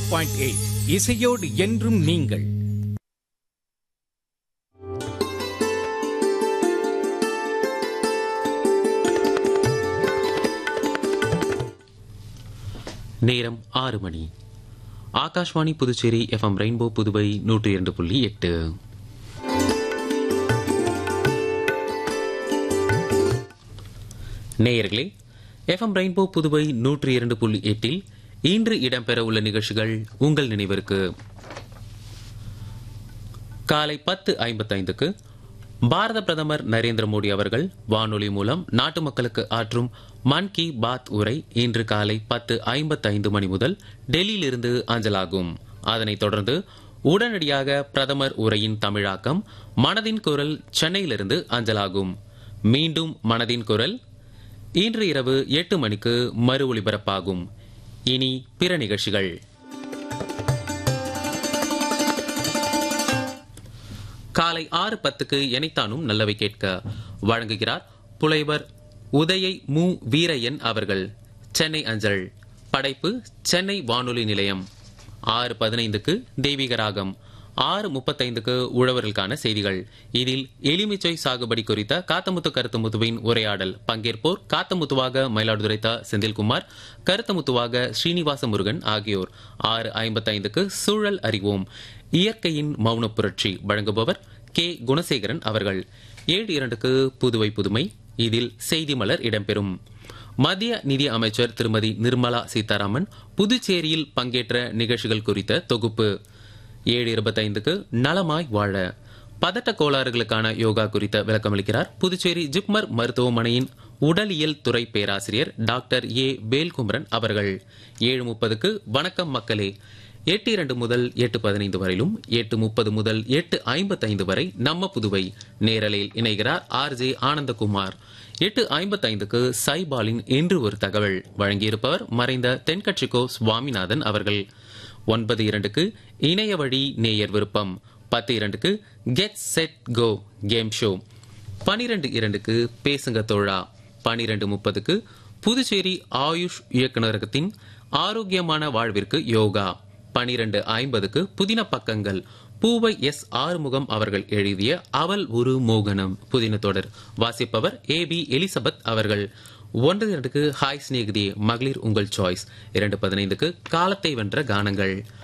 point eight இசையோடு என்றும் நீங்கள் நேரம் ஆறு மணி ஆகாஷ்வாணி புதுச்சேரி எஃப்எம் ரெயின்போ புதுவை நூற்றி இரண்டு புள்ளி எட்டு நேயர்களே எஃப்எம் ரெயின்போ புதுவை நூற்றி இரண்டு புள்ளி எட்டில் இன்று இடம்பெற உள்ள நிகழ்ச்சிகள் உங்கள் நினைவிற்கு காலை பத்து ஐம்பத்தைந்துக்கு பாரத பிரதமர் நரேந்திர மோடி அவர்கள் வானொலி மூலம் நாட்டு மக்களுக்கு ஆற்றும் மன் கி பாத் உரை இன்று காலை பத்து ஐம்பத்தைந்து மணி முதல் டெல்லியிலிருந்து அஞ்சலாகும் அதனைத் தொடர்ந்து உடனடியாக பிரதமர் உரையின் தமிழாக்கம் மனதின் குரல் சென்னையிலிருந்து அஞ்சலாகும் மீண்டும் மனதின் குரல் இன்று இரவு எட்டு மணிக்கு மறு ஒலிபரப்பாகும் இனி பிற நிகழ்ச்சிகள் காலை ஆறு பத்துக்கு எனைத்தானும் நல்லவை கேட்க வழங்குகிறார் புலைவர் உதயை மு வீரையன் அவர்கள் சென்னை அஞ்சல் படைப்பு சென்னை வானொலி நிலையம் ஆறு பதினைந்துக்கு தெய்வீக ராகம் ஆறு முப்பத்தைந்துக்கு உழவர்களுக்கான செய்திகள் இதில் எலுமிச்சை சாகுபடி குறித்த காத்தமுத்து கருத்தமுத்துவின் உரையாடல் பங்கேற்போர் காத்தமுத்துவாக மயிலாடுதுறை த செந்தில்குமார் கருத்தமுத்துவாக ஸ்ரீனிவாச முருகன் ஆகியோர் ஆறு ஐம்பத்தைந்துக்கு சூழல் அறிவோம் இயற்கையின் மௌன புரட்சி வழங்குபவர் கே குணசேகரன் அவர்கள் ஏழு இரண்டுக்கு புதுவை புதுமை இதில் செய்தி மலர் இடம்பெறும் மத்திய நிதி அமைச்சர் திருமதி நிர்மலா சீதாராமன் புதுச்சேரியில் பங்கேற்ற நிகழ்ச்சிகள் குறித்த தொகுப்பு ஏழு இருபத்தைந்துக்கு நலமாய் வாழ பதட்ட கோளாறுகளுக்கான யோகா குறித்த விளக்கமளிக்கிறார் புதுச்சேரி ஜிப்மர் மருத்துவமனையின் உடலியல் துறை பேராசிரியர் டாக்டர் ஏ வேல்குமரன் அவர்கள் ஏழு முப்பதுக்கு வணக்கம் மக்களே எட்டு இரண்டு முதல் எட்டு பதினைந்து வரையிலும் எட்டு முப்பது முதல் எட்டு ஐம்பத்தைந்து வரை நம்ம புதுவை நேரலையில் இணைகிறார் ஆர் ஜே ஆனந்தகுமார் எட்டு ஐம்பத்தைந்துக்கு சைபாலின் இன்று ஒரு தகவல் வழங்கியிருப்பவர் மறைந்த தென்கட்சிக்கோ சுவாமிநாதன் அவர்கள் ஒன்பது இரண்டுக்கு இணைய வழி நேயர் விருப்பம் பத்து இரண்டுக்கு get set go game show பனிரெண்டு இரண்டுக்கு பேசுங்க தோழா பனிரெண்டு முப்பதுக்கு புதுச்சேரி ஆயுஷ் இயக்குநரகத்தின் ஆரோக்கியமான வாழ்விற்கு யோகா பனிரெண்டு ஐம்பதுக்கு புதின பக்கங்கள் பூவை எஸ் ஆறுமுகம் அவர்கள் எழுதிய அவள் ஒரு மோகனம் புதின தொடர் வாசிப்பவர் ஏ பி எலிசபெத் அவர்கள் ஒன்று இரண்டுக்கு ஹாய் சிநேகிதி மகளிர் உங்கள் சாய்ஸ் இரண்டு பதினைந்துக்கு காலத்தை வென்ற கானங்கள்